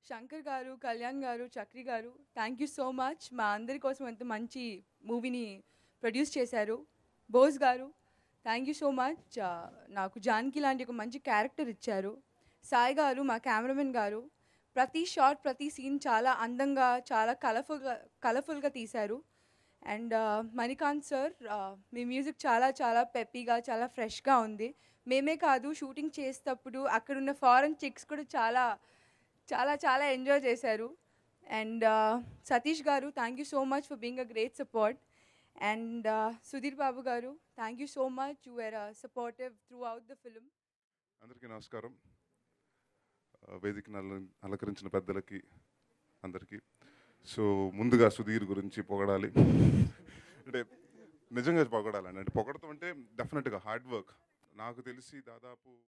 శంకర్ గారు కళ్యాణ్ గారు చక్రి గారు థ్యాంక్ యూ సో మచ్ మా అందరి కోసం ఎంత మంచి మూవీని ప్రొడ్యూస్ చేశారు బోస్ గారు థ్యాంక్ యూ సో మచ్ నాకు జాన్కి లాంటి ఒక మంచి క్యారెక్టర్ ఇచ్చారు సాయి గారు మా కెమెరామెన్ గారు ప్రతి షాట్ ప్రతి సీన్ చాలా అందంగా చాలా కలర్ఫుల్గా కలర్ఫుల్గా తీశారు అండ్ మణికాంత్ సార్ మీ మ్యూజిక్ చాలా చాలా పెప్పీగా చాలా ఫ్రెష్గా ఉంది మేమే కాదు షూటింగ్ చేసేటప్పుడు అక్కడున్న ఫారెన్ చిక్స్ కూడా చాలా చాలా చాలా ఎంజాయ్ చేశారు అండ్ సతీష్ గారు thank you so much for being a great support and Sudheer Babu గారు thank you so much you are supportive throughout the film అందరికీ నమస్కారం ఆ, వేదికను అల అలంకరించిన పెద్దలకి అందరికీ సో ముందుగా సుధీర్ గురించి పొగడాలి అంటే నిజంగా పొగడాలండి అంటే పొగడతాం అంటే డెఫినెట్గా హార్డ్ వర్క్ నాకు తెలిసి దాదాపు